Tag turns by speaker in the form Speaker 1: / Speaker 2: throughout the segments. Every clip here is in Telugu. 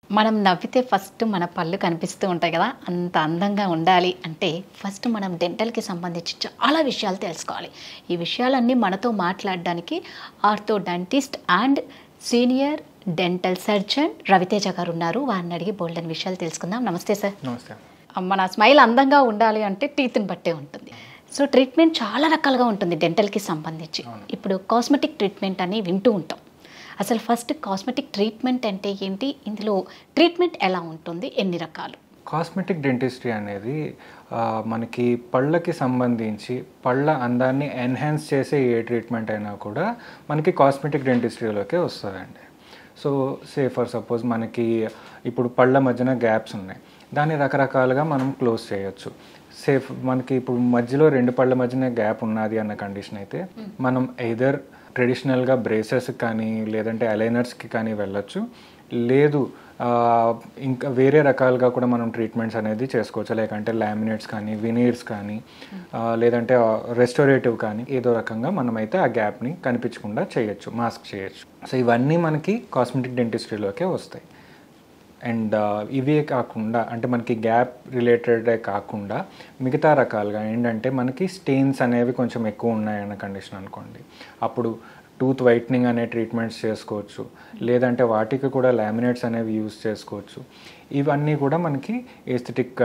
Speaker 1: మనం నవ్వితే ఫస్ట్ మన పళ్ళు కనిపిస్తూ ఉంటాయి కదా అంత అందంగా ఉండాలి అంటే ఫస్ట్ మనం డెంటల్కి సంబంధించి చాలా విషయాలు తెలుసుకోవాలి ఈ విషయాలన్నీ మనతో మాట్లాడడానికి ortho dentist and senior dental surgeon Raviteja garu ఉన్నారు వారిని అడిగి బోల్డెన్ విషయాలు తెలుసుకుందాం నమస్తే సార్
Speaker 2: నమస్తే
Speaker 1: మన స్మైల్ అందంగా ఉండాలి అంటే టీత్ని బట్టే ఉంటుంది సో ట్రీట్మెంట్ చాలా రకాలుగా ఉంటుంది డెంటల్కి సంబంధించి ఇప్పుడు కాస్మెటిక్ ట్రీట్మెంట్ అని వింటూ ఉంటాం అసలు ఫస్ట్ కాస్మెటిక్ ట్రీట్మెంట్ అంటే ఏంటి ఇందులో ట్రీట్మెంట్ ఎలా ఉంటుంది ఎన్ని రకాలు
Speaker 2: కాస్మెటిక్ డెంటిస్ట్రీ అనేది ఆ, మనకి పళ్ళకి సంబంధించి పళ్ళ అందాన్ని ఎన్హాన్స్ చేసే ఏ ట్రీట్మెంట్ అయినా కూడా మనకి కాస్మెటిక్ డెంటిస్ట్రీలోకే వస్తుందండి సో సే ఫర్ సపోజ్ మనకి ఇప్పుడు పళ్ళ మధ్యన గ్యాప్స్ ఉన్నాయి దాన్ని రకరకాలుగా మనం క్లోజ్ చేయొచ్చు సేఫ్ మనకి ఇప్పుడు మధ్యలో రెండు పళ్ళ మధ్యన గ్యాప్ ఉన్నది అన్న కండిషన్ అయితే మనం ఎయిదర్ ట్రెడిషనల్గా బ్రేసెస్ కానీ లేదంటే అలైనర్స్కి కానీ వెళ్ళొచ్చు లేదు ఆ, ఇంకా వేరే రకాలుగా కూడా మనం ట్రీట్మెంట్స్ అనేది చేసుకోవచ్చు లైక్ అంటే లామినేట్స్ కానీ వినీర్స్ కానీ ఆ, లేదంటే రెస్టోరేటివ్ కానీ ఏదో రకంగా మనమైతే ఆ గ్యాప్ని కనిపించకుండా చేయొచ్చు మాస్క్ చేయొచ్చు సో ఇవన్నీ మనకి కాస్మెటిక్ డెంటిస్ట్రీలోకే వస్తాయి అండ్ ఇవే కాకుండా అంటే మనకి గ్యాప్ రిలేటెడే కాకుండా మిగతా రకాలుగా ఏంటంటే మనకి స్టెయిన్స్ అనేవి కొంచెం ఎక్కువ ఉన్నాయన్న కండిషన్ అనుకోండి అప్పుడు టూత్ వైట్నింగ్ అనే ట్రీట్మెంట్స్ చేసుకోవచ్చు లేదంటే వాటికి కూడా లామినేట్స్ అనేవి యూస్ చేసుకోవచ్చు ఇవన్నీ కూడా మనకి ఏస్థెటిక్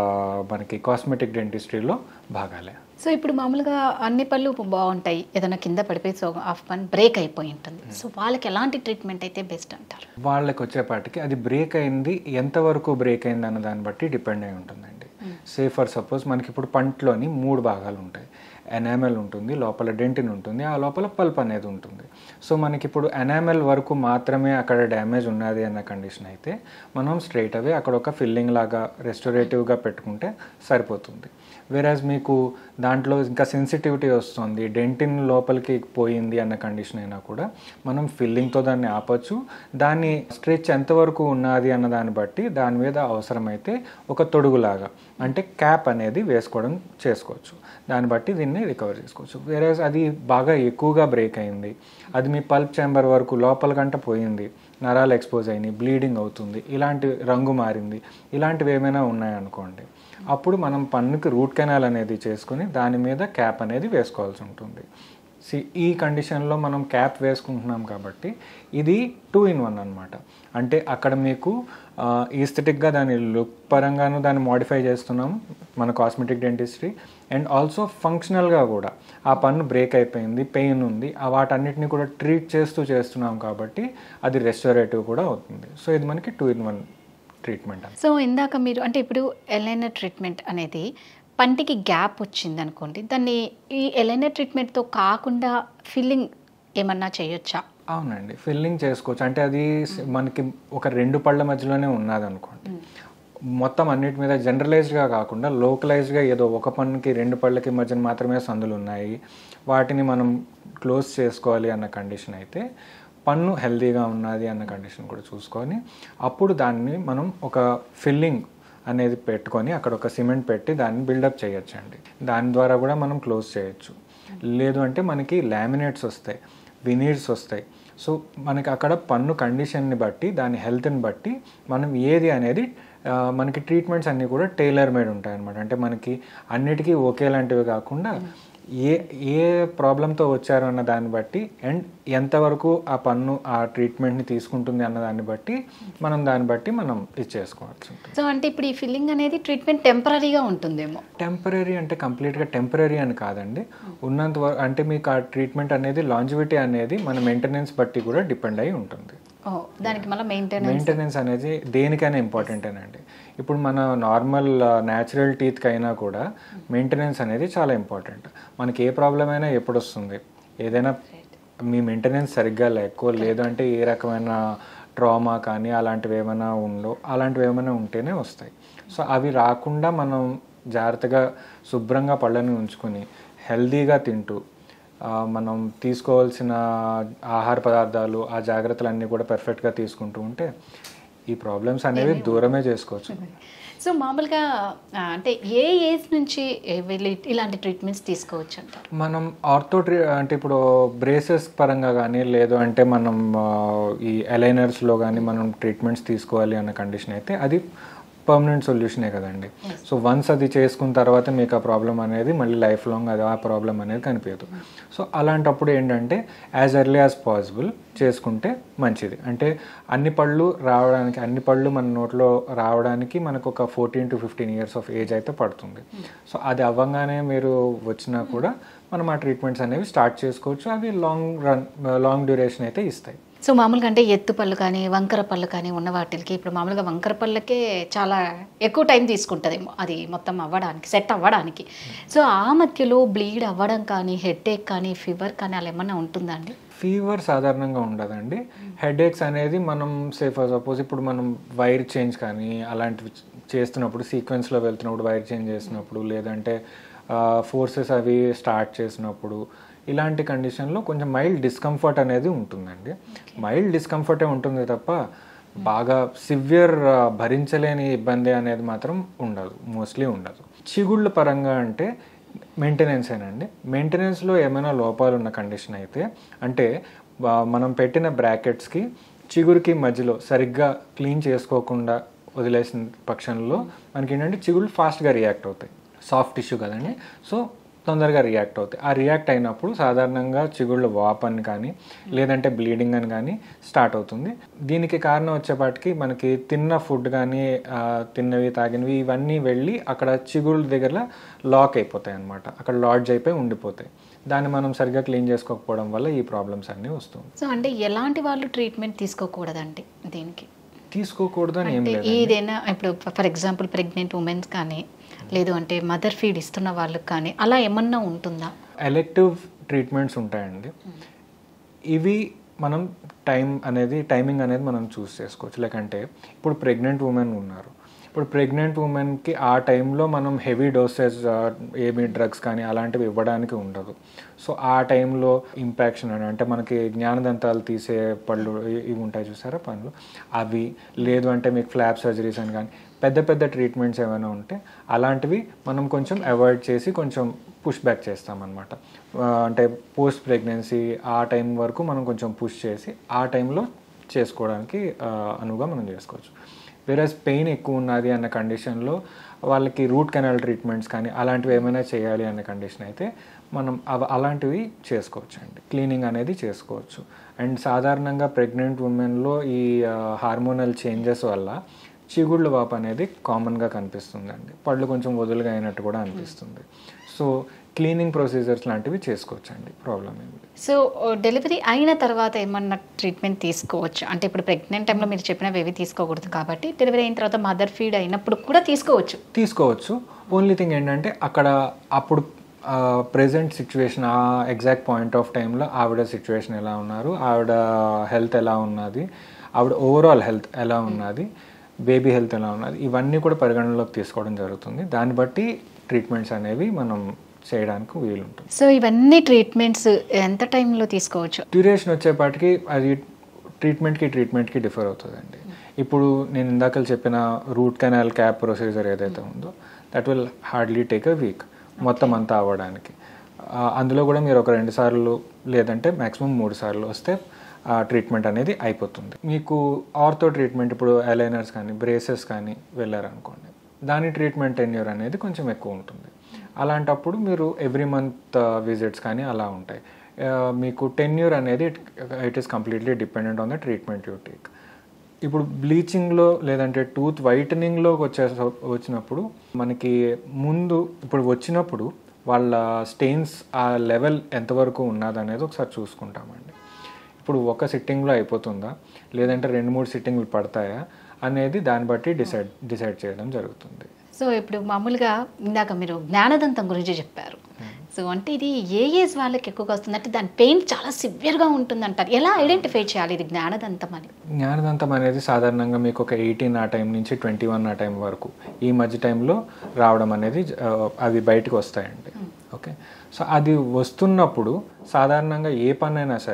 Speaker 2: మనకి కాస్మెటిక్ డెంటిస్ట్రీలో భాగాలే
Speaker 1: సో ఇప్పుడు మామూలుగా అన్ని పళ్ళు బాగుంటాయి ఏదైనా కింద పడిపోయి సో ఆఫ్ పని బ్రేక్ అయిపోయి ఉంటుంది సో వాళ్ళకి ఎలాంటి ట్రీట్మెంట్ అయితే బెస్ట్ అంటారు
Speaker 2: వాళ్ళకి వచ్చేపాటికి అది బ్రేక్ అయింది ఎంతవరకు బ్రేక్ అయింది అన్న దాన్ని బట్టి డిపెండ్ అయి ఉంటుందండి సే ఫర్ సపోజ్ మనకి ఇప్పుడు పంటలోని మూడు భాగాలు ఉంటాయి ఎనామెల్ ఉంటుంది లోపల డెంటిన్ ఉంటుంది ఆ లోపల పల్ప్ అనేది ఉంటుంది సో మనకి ఇప్పుడు ఎనామెల్ వరకు మాత్రమే అక్కడ డ్యామేజ్ ఉన్నది అన్న కండిషన్ అయితే మనం స్ట్రైట్ అవే అక్కడ ఒక ఫిల్లింగ్ లాగా రెస్టోరేటివ్గా పెట్టుకుంటే సరిపోతుంది వేరాజ్ మీకు దాంట్లో ఇంకా సెన్సిటివిటీ వస్తుంది డెంటిన్ లోపలికి పోయింది అన్న కండిషన్ అయినా కూడా మనం ఫిల్లింగ్తో దాన్ని ఆపచ్చు దాన్ని స్ట్రెచ్ ఎంతవరకు ఉన్నది అన్న దాన్ని బట్టి దాని మీద అవసరమైతే ఒక తొడుగులాగా అంటే క్యాప్ అనేది వేసుకోవడం చేసుకోవచ్చు దాన్ని బట్టి దీన్ని రికవర్ చేసుకోవచ్చు వేరేజ్ అది బాగా ఎక్కువగా బ్రేక్ అయింది అది మీ పల్ప్ ఛాంబర్ వరకు లోపల గంట పోయింది నరాలు ఎక్స్పోజ్ అయినాయి బ్లీడింగ్ అవుతుంది ఇలాంటి రంగు మారింది ఇలాంటివి ఏమైనా ఉన్నాయనుకోండి అప్పుడు మనం పన్నుకి రూట్ కెనాల్ అనేది చేసుకుని దాని మీద క్యాప్ అనేది వేసుకోవాల్సి ఉంటుంది సి ఈ కండిషన్లో మనం క్యాప్ వేసుకుంటున్నాం కాబట్టి ఇది టూ ఇన్ వన్ అనమాట అంటే అక్కడ మీకు ఈస్థెటిక్గా దాని లుక్ పరంగాను దాన్ని మోడిఫై చేస్తున్నాం మన కాస్మెటిక్ డెంటిస్ట్రీ అండ్ ఆల్సో ఫంక్షనల్గా కూడా ఆ పన్ను బ్రేక్ అయిపోయింది పెయిన్ ఉంది ఆ వాటన్నిటిని కూడా ట్రీట్ చేస్తూ చేస్తున్నాం కాబట్టి అది రెస్టోరేటివ్ కూడా అవుతుంది సో ఇది మనకి two in one treatment
Speaker 1: so ఇందాక మీరు అంటే ఇప్పుడు ఎలైనర్ ట్రీట్మెంట్ అనేది పంటికి గ్యాప్ వచ్చింది అనుకోండి దాన్ని ఈ ఎలైనర్ ట్రీట్మెంట్తో కాకుండా ఫిల్లింగ్ ఏమన్నా చేయొచ్చా
Speaker 2: అవునండి ఫిల్లింగ్ చేసుకోవచ్చు అంటే అది స- మనకి ఒక రెండు పళ్ళ మధ్యలోనే ఉన్నది అనుకోండి మొత్తం అన్నిటి మీద జనరలైజ్డ్గా కాకుండా లోకలైజ్డ్గా ఏదో ఒక పన్నుకి రెండు పళ్ళకి మధ్యన మాత్రమే సందులు ఉన్నాయి వాటిని మనం క్లోజ్ చేసుకోవాలి అన్న కండిషన్ అయితే పన్ను హెల్తీగా ఉన్నది అన్న కండిషన్ కూడా చూసుకొని అప్పుడు దాన్ని మనం ఒక ఫిల్లింగ్ అనేది పెట్టుకొని అక్కడ ఒక సిమెంట్ పెట్టి దాన్ని బిల్డప్ చేయొచ్చండి దాని ద్వారా కూడా మనం క్లోజ్ చేయొచ్చు లేదు అంటే మనకి లామినేట్స్ వస్తాయి వినీర్స్ వస్తాయి సో మనకి అక్కడ పన్ను కండిషన్ని బట్టి దాని హెల్త్ని బట్టి మనం ఏది అనేది ఆ, మనకి ట్రీట్మెంట్స్ అన్నీ కూడా టైలర్ మేడ్ ఉంటాయి అనమాట అంటే మనకి అన్నిటికీ ఒకేలాంటివి కాకుండా ఏ ఏ ప్రాబ్లంతో వచ్చారు అన్న దాన్ని బట్టి అండ్ ఎంతవరకు ఆ పన్ను ఆ ట్రీట్మెంట్ని తీసుకుంటుంది అన్న దాన్ని బట్టి మనం దాన్ని బట్టి మనం ఇది చేసుకోవాల్సి ఉంటుంది
Speaker 1: సో అంటే ఇప్పుడు ఈ ఫిల్లింగ్ అనేది ట్రీట్మెంట్ టెంపరీగా ఉంటుందేమో
Speaker 2: టెంపరీ అంటే కంప్లీట్గా టెంపరీ అని కాదండి ఉన్నంత వరకు అంటే మీకు ఆ ట్రీట్మెంట్ అనేది లాంజివిటీ అనేది మన మెయింటెనెన్స్ బట్టి కూడా డిపెండ్ అయి ఉంటుంది
Speaker 1: ఓ దానికి మళ్ళీ మెయింటెనెన్స్
Speaker 2: మెయింటెనెన్స్ అనేది దేనికైనా ఇంపార్టెంటేనండి ఇప్పుడు మన నార్మల్ న్యాచురల్ టీత్కి అయినా కూడా మెయింటెనెన్స్ అనేది చాలా ఇంపార్టెంట్ మనకి ఏ ప్రాబ్లం అయినా ఎప్పుడు వస్తుంది ఏదైనా మీ మెయింటెనెన్స్ సరిగ్గా లేకో లేదంటే ఏ రకమైన ట్రామా కానీ అలాంటివి ఏమైనా ఉండో అలాంటివి ఏమైనా ఉంటేనే వస్తాయి సో అవి రాకుండా మనం జాగ్రత్తగా శుభ్రంగా పళ్ళని ఉంచుకొని హెల్దీగా తింటూ ఆ, మనం తీసుకోవాల్సిన ఆహార పదార్థాలు ఆ జాగ్రత్తలన్నీ కూడా పర్ఫెక్ట్గా తీసుకుంటూ ఉంటే ఈ ప్రాబ్లమ్స్ అనేవి దూరమే చేసుకోవచ్చు
Speaker 1: సో మామూలుగా ఆ, అంటే ఏ ఏజ్ నుంచి ఏ వీళ్ళు ఇలాంటి ట్రీట్మెంట్స్ తీసుకోవచ్చు అంటారు
Speaker 2: మనం ఆర్థో ట్రీ అంటే ఇప్పుడు బ్రేసెస్ పరంగా కానీ లేదు అంటే మనం ఆ, ఈ అలైనర్స్లో కానీ మనం ట్రీట్మెంట్స్ తీసుకోవాలి అన్న కండిషన్ అయితే అది పర్మనెంట్ సొల్యూషనే కదండి సో వన్స్ అది చేసుకున్న తర్వాత మీకు ఆ ప్రాబ్లం అనేది మళ్ళీ లైఫ్ లాంగ్ అది ఆ ప్రాబ్లం అనేది కనిపించదు సో అలాంటప్పుడు ఏంటంటే యాజ్ ఎర్లీ యాజ్ పాసిబుల్ చేసుకుంటే మంచిది అంటే అన్ని పళ్ళు రావడానికి అన్ని పళ్ళు మన నోట్లో రావడానికి మనకు ఒక fourteen to fifteen years of age అయితే పడుతుంది సో అది అవ్వగానే మీరు వచ్చినా కూడా మనం ఆ ట్రీట్మెంట్స్ అనేవి స్టార్ట్ చేసుకోవచ్చు అవి లాంగ్ రన్ లాంగ్ డ్యూరేషన్ అయితే ఇస్తాయి
Speaker 1: సో మామూలుగా అంటే ఎత్తు పళ్ళు కానీ వంకర పళ్ళు కానీ ఉన్న వాటికి ఇప్పుడు మామూలుగా వంకర పళ్ళకే చాలా ఎక్కువ టైం తీసుకుంటుంది అది మొత్తం అవ్వడానికి సెట్ అవ్వడానికి సో ఆ మధ్యలో బ్లీడ్ అవ్వడం కానీ హెడ్ ఏక్ కానీ ఫీవర్ కానీ అలా ఏమన్నా ఉంటుందా అండి
Speaker 2: ఫీవర్ సాధారణంగా ఉండదండి హెడేక్స్ అనేది మనం సేఫ్ సపోజ్ ఇప్పుడు మనం వైర్ చేంజ్ కానీ అలాంటివి చేస్తున్నప్పుడు సీక్వెన్స్లో వెళ్తున్నప్పుడు వైర్ చేంజ్ చేసినప్పుడు లేదంటే ఫోర్సెస్ అవి స్టార్ట్ చేసినప్పుడు ఇలాంటి కండిషన్లో కొంచెం మైల్డ్ డిస్కంఫర్ట్ అనేది ఉంటుందండి మైల్డ్ డిస్కంఫర్టే ఉంటుంది తప్ప బాగా సివియర్ భరించలేని ఇబ్బంది అనేది మాత్రం ఉండదు మోస్ట్లీ ఉండదు చిగుళ్ళ పరంగా అంటే మెయింటెనెన్సేనండి మెయింటెనెన్స్లో ఏమైనా లోపాలు ఉన్న కండిషన్ అయితే అంటే బా- మనం పెట్టిన బ్రాకెట్స్కి చిగురుకి మధ్యలో సరిగ్గా క్లీన్ చేసుకోకుండా వదిలేసిన పక్షంలో మనకి ఏంటంటే చిగుళ్ళు ఫాస్ట్గా రియాక్ట్ అవుతాయి సాఫ్ట్ టిష్యూ కదండి సో తొందరగా రియాక్ట్ అవుతాయి ఆ రియాక్ట్ అయినప్పుడు సాధారణంగా చిగుళ్ళ వాప్ అని కానీ లేదంటే బ్లీడింగ్ అని కానీ స్టార్ట్ అవుతుంది దీనికి కారణం వచ్చేపాటికి మనకి తిన్న ఫుడ్ కానీ ఆ, తిన్నవి తాగినవి ఇవన్నీ వెళ్ళి అక్కడ చిగుళ్ళ దగ్గర లాక్ అయిపోతాయి అన్నమాట అక్కడ లాడ్జ్ అయిపోయి ఉండిపోతాయి దాన్ని మనం సరిగ్గా క్లీన్ చేసుకోకపోవడం వల్ల ఈ ప్రాబ్లమ్స్ అన్నీ వస్తుంది
Speaker 1: సో అంటే ఎలాంటి వాళ్ళు ట్రీట్మెంట్ తీసుకోకూడదండి దీనికి
Speaker 2: తీసుకోకూడదు అని ఏం
Speaker 1: అంటే
Speaker 2: లేదు
Speaker 1: ఏదైనా ఇప్పుడు ఫర్ ఎగ్జాంపుల్ ప్రెగ్నెంట్ ఉమెన్స్ కానీ లేదు అంటే మదర్ ఫీడ్ ఇస్తున్న వాళ్ళకి కానీ అలా ఏమన్నా ఉంటుందా
Speaker 2: ఎలెక్టివ్ ట్రీట్మెంట్స్ ఉంటాయండి ఇవి మనం టైం అనేది టైమింగ్ అనేది మనం చూస్ చేసుకోవచ్చు లేకంటే ఇప్పుడు ప్రెగ్నెంట్ ఉమెన్ ఉన్నారు ఇప్పుడు ప్రెగ్నెంట్ ఉమెన్కి ఆ టైంలో మనం హెవీ డోసెస్ ఏమి డ్రగ్స్ కానీ అలాంటివి ఇవ్వడానికి ఉండదు సో ఆ టైంలో ఇంపాక్షన్ అని అంటే మనకి జ్ఞానదంతాలు తీసే పళ్ళు ఇ- ఇవి ఉంటాయి చూసారా పనులు అవి లేదు అంటే మీకు ఫ్లాప్ సర్జరీస్ అని కానీ పెద్ద పెద్ద ట్రీట్మెంట్స్ ఏమైనా ఉంటే అలాంటివి మనం కొంచెం అవాయిడ్ చేసి కొంచెం పుష్ బ్యాక్ చేస్తామన్నమాట ఆ, అంటే పోస్ట్ ప్రెగ్నెన్సీ ఆ టైం వరకు మనం కొంచెం పుష్ చేసి ఆ టైంలో చేసుకోవడానికి ఆ, అనువుగా మనం చేసుకోవచ్చు వేరేస్ పెయిన్ ఎక్కువ ఉన్నది అన్న కండిషన్లో వాళ్ళకి రూట్ కెనాల్ ట్రీట్మెంట్స్ కానీ అలాంటివి ఏమైనా చేయాలి అన్న కండిషన్ అయితే మనం అవ అలాంటివి చేసుకోవచ్చు అండి క్లీనింగ్ అనేది చేసుకోవచ్చు అండ్ సాధారణంగా ప్రెగ్నెంట్ ఉమెన్లో ఈ హార్మోనల్ చేంజెస్ వల్ల చిగుళ్ళ వాపు అనేది కామన్గా కనిపిస్తుందండి పళ్ళు కొంచెం వదులుగా అయినట్టు కూడా అనిపిస్తుంది సో క్లీనింగ్ ప్రొసీజర్స్ లాంటివి చేసుకోవచ్చండి ప్రాబ్లం ఏమి లేదు
Speaker 1: సో డెలివరీ అయిన తర్వాత ఏమన్నా ట్రీట్మెంట్ తీసుకోవచ్చు అంటే ఇప్పుడు ప్రెగ్నెంట్ టైంలో మీరు చెప్పినవి ఏవి తీసుకోకూడదు కాబట్టి డెలివరీ అయిన తర్వాత మదర్ ఫీడ్ అయినప్పుడు కూడా తీసుకోవచ్చు
Speaker 2: తీసుకోవచ్చు ఓన్లీ థింగ్ ఏంటంటే అక్కడ అప్పుడు ప్రెజెంట్ సిచ్యువేషన్ ఆ ఎగ్జాక్ట్ పాయింట్ ఆఫ్ టైంలో ఆవిడ సిచ్యువేషన్ ఎలా ఉన్నారు ఆవిడ హెల్త్ ఎలా ఉన్నది ఆవిడ ఓవరాల్ హెల్త్ ఎలా ఉన్నది బేబీ హెల్త్ ఎలా ఉన్నది ఇవన్నీ కూడా పరిగణనలోకి తీసుకోవడం జరుగుతుంది దాన్ని బట్టి ట్రీట్మెంట్స్ అనేవి మనం చేయడానికి వీలుంటుంది
Speaker 1: సో ఇవన్నీ ట్రీట్మెంట్స్ ఎంత టైంలో తీసుకోవచ్చు
Speaker 2: డ్యూరేషన్ వచ్చేపాటికి అది ట్రీట్మెంట్కి ట్రీట్మెంట్కి డిఫర్ అవుతుందండి ఇప్పుడు నేను ఇందాక చెప్పిన రూట్ కెనాల్ క్యాప్ ప్రొసీజర్ ఏదైతే ఉందో that will hardly take a week మొత్తం అంతా అవ్వడానికి ఆ, అందులో కూడా మీరు ఒక రెండు సార్లు లేదంటే మ్యాక్సిమం మూడు సార్లు వస్తే ఆ ట్రీట్మెంట్ అనేది అయిపోతుంది మీకు ఆర్థో ట్రీట్మెంట్ ఇప్పుడు అలైనర్స్ కానీ బ్రేసెస్ కానీ వెళ్ళారనుకోండి దాని ట్రీట్మెంట్ టెన్యూర్ అనేది కొంచెం ఎక్కువ ఉంటుంది అలాంటప్పుడు మీరు ఎవ్రీ మంత్ విజిట్స్ కానీ అలా ఉంటాయి ఆ, మీకు టెన్యూర్ అనేది it is completely dependent on the treatment you take ఇప్పుడు బ్లీచింగ్లో లేదంటే టూత్ వైటనింగ్లోకి వచ్చే వచ్చినప్పుడు మనకి ముందు ఇప్పుడు వచ్చినప్పుడు వాళ్ళ స్టెయిన్స్ ఆ లెవెల్ ఎంతవరకు ఉన్నది అనేది ఒకసారి చూసుకుంటామండి ఇప్పుడు ఒక సిట్టింగ్లో అయిపోతుందా లేదంటే రెండు మూడు సిట్టింగ్లు పడతాయా అనేది దాన్ని బట్టి డిసైడ్ డిసైడ్ చేయడం జరుగుతుంది
Speaker 1: సో ఇప్పుడు మామూలుగా ఇందాక మీరు జ్ఞానదంతం గురించి చెప్పారు సో అంటే ఇది ఏ ఏజ్ వాళ్ళకి ఎక్కువగా వస్తుంది అంటే దాని పెయిన్ చాలా సివియర్గా ఉంటుంది అంటారు ఎలా ఐడెంటిఫై చేయాలి ఇది జ్ఞానదంతం అని
Speaker 2: జ్ఞానదంతం అనేది సాధారణంగా మీకు ఒక ఎయిటీన్ ఆ టైం నుంచి ట్వంటీ వన్ ఆ టైం వరకు ఈ మధ్య టైంలో రావడం అనేది ఆ, అవి బయటకు వస్తాయండి ఓకే సో అది వస్తున్నప్పుడు సాధారణంగా ఏ పనైనా సరే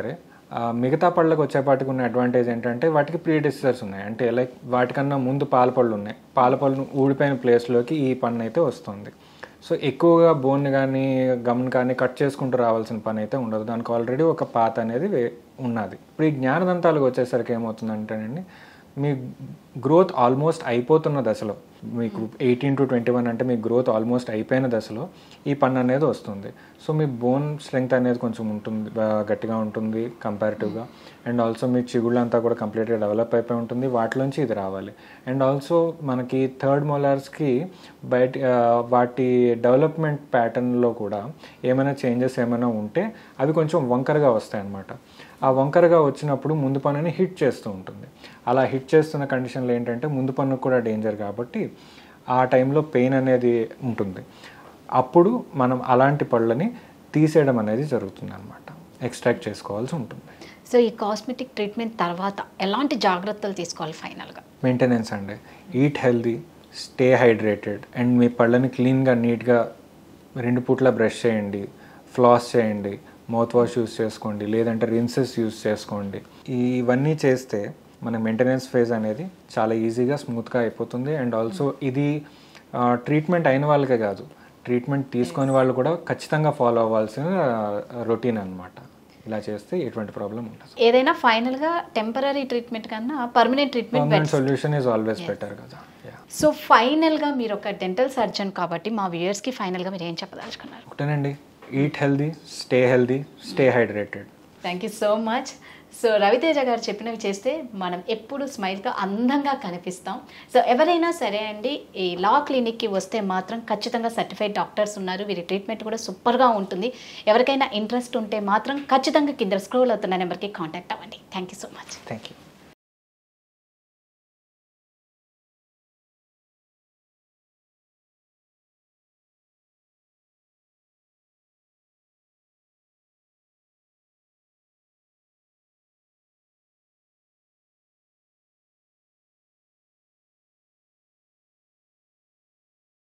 Speaker 2: ఆ, మిగతా పళ్ళకు వచ్చేపాటికి ఉన్న అడ్వాంటేజ్ ఏంటంటే వాటికి ప్రీ డిసీజర్స్ ఉన్నాయి అంటే లైక్ వాటికన్నా ముందు పాల పళ్ళు ఉన్నాయి పాల పళ్ళు ఊడిపోయిన ప్లేస్లోకి ఈ పన్ను అయితే వస్తుంది సో ఎక్కువగా బోన్ కానీ గమ్ని కానీ కట్ చేసుకుంటూ రావాల్సిన పని అయితే ఉండదు దానికి ఆల్రెడీ ఒక పాత అనేది వే- ఉన్నది ఇప్పుడు ఈ జ్ఞానదంతాలకు వచ్చేసరికి ఏమవుతుందంటేనండి మీ గ్రోత్ ఆల్మోస్ట్ అయిపోతున్న దశలో మీకు ఎయిటీన్ టు ట్వంటీ వన్ అంటే మీ గ్రోత్ ఆల్మోస్ట్ అయిపోయిన దశలో ఈ పన్ను అనేది వస్తుంది సో మీ బోన్ స్ట్రెంగ్త్ అనేది కొంచెం ఉంటుంది బా- గట్టిగా ఉంటుంది కంపారిటివ్గా అండ్ ఆల్సో మీ చిగుళ్ళు అంతా కూడా కంప్లీట్గా డెవలప్ అయిపోయి ఉంటుంది వాటిలోంచి ఇది రావాలి అండ్ ఆల్సో మనకి థర్డ్ మొలార్స్కి బయట ఆ, వాటి డెవలప్మెంట్ ప్యాటర్న్లో కూడా ఏమైనా చేంజెస్ ఏమైనా ఉంటే అవి కొంచెం వంకరగా వస్తాయి అన్నమాట ఆ వంకరగా వచ్చినప్పుడు ముందు పన్నుని హిట్ చేస్తూ ఉంటుంది అలా హిట్ చేస్తున్న కండిషన్లో ఏంటంటే ముందు పన్నుకు కూడా డేంజర్ కాబట్టి ఆ టైంలో పెయిన్ అనేది ఉంటుంది అప్పుడు మనం అలాంటి పళ్ళని తీసేయడం అనేది జరుగుతుంది అనమాట ఎక్స్ట్రాక్ట్ చేసుకోవాల్సి ఉంటుంది
Speaker 1: సో ఈ కాస్మెటిక్ ట్రీట్మెంట్ తర్వాత ఎలాంటి జాగ్రత్తలు తీసుకోవాలి ఫైనల్గా
Speaker 2: మెయింటెనెన్స్ అండి eat healthy stay hydrated and మీ పళ్ళని క్లీన్గా నీట్గా రెండు పూట్ల బ్రష్ చేయండి ఫ్లాస్ చేయండి మౌత్ వాష్ యూస్ చేసుకోండి లేదంటే రిన్సెస్ యూస్ చేసుకోండి ఇవన్నీ చేస్తే మన మెయింటెనెన్స్ ఫేజ్ అనేది చాలా ఈజీగా స్మూత్గా అయిపోతుంది అండ్ ఆల్సో ఇది ట్రీట్మెంట్ అయిన వాళ్ళకే కాదు ట్రీట్మెంట్ తీసుకొని వాళ్ళు కూడా ఖచ్చితంగా ఫాలో అవ్వాల్సిన రొటీన్ అన్నమాట ఇలా చేస్తే ఎటువంటి ప్రాబ్లం ఉండదు
Speaker 1: ఏదైనా ఫైనల్గా టెంపరీ ట్రీట్మెంట్ కన్నా permanent treatment
Speaker 2: permanent solution is always better కదా యా
Speaker 1: సో ఫైనల్గా మీరు ఒక డెంటల్ సర్జన్ కాబట్టి మా వ్యూయర్స్కి ఫైనల్గా మీరు ఏం చెప్పదలుచుకున్నారు
Speaker 2: ఒకటేనండి eat healthy stay healthy stay hydrated
Speaker 1: thank you so much so Raviteja garu చెప్పినవి చేస్తే మనం ఎప్పుడు స్మైల్గా అందంగా కనిపిస్తాం సో ఎవరైనా సరే అండి ఈ లా క్లినిక్కి వస్తే మాత్రం ఖచ్చితంగా సర్టిఫైడ్ డాక్టర్స్ ఉన్నారు వీరి ట్రీట్మెంట్ కూడా సూపర్గా ఉంటుంది ఎవరికైనా ఇంట్రెస్ట్ ఉంటే మాత్రం ఖచ్చితంగా కింద స్క్రోల్ అవుతున్న నెంబర్కి కాంటాక్ట్ అవ్వండి thank you so much
Speaker 2: thank you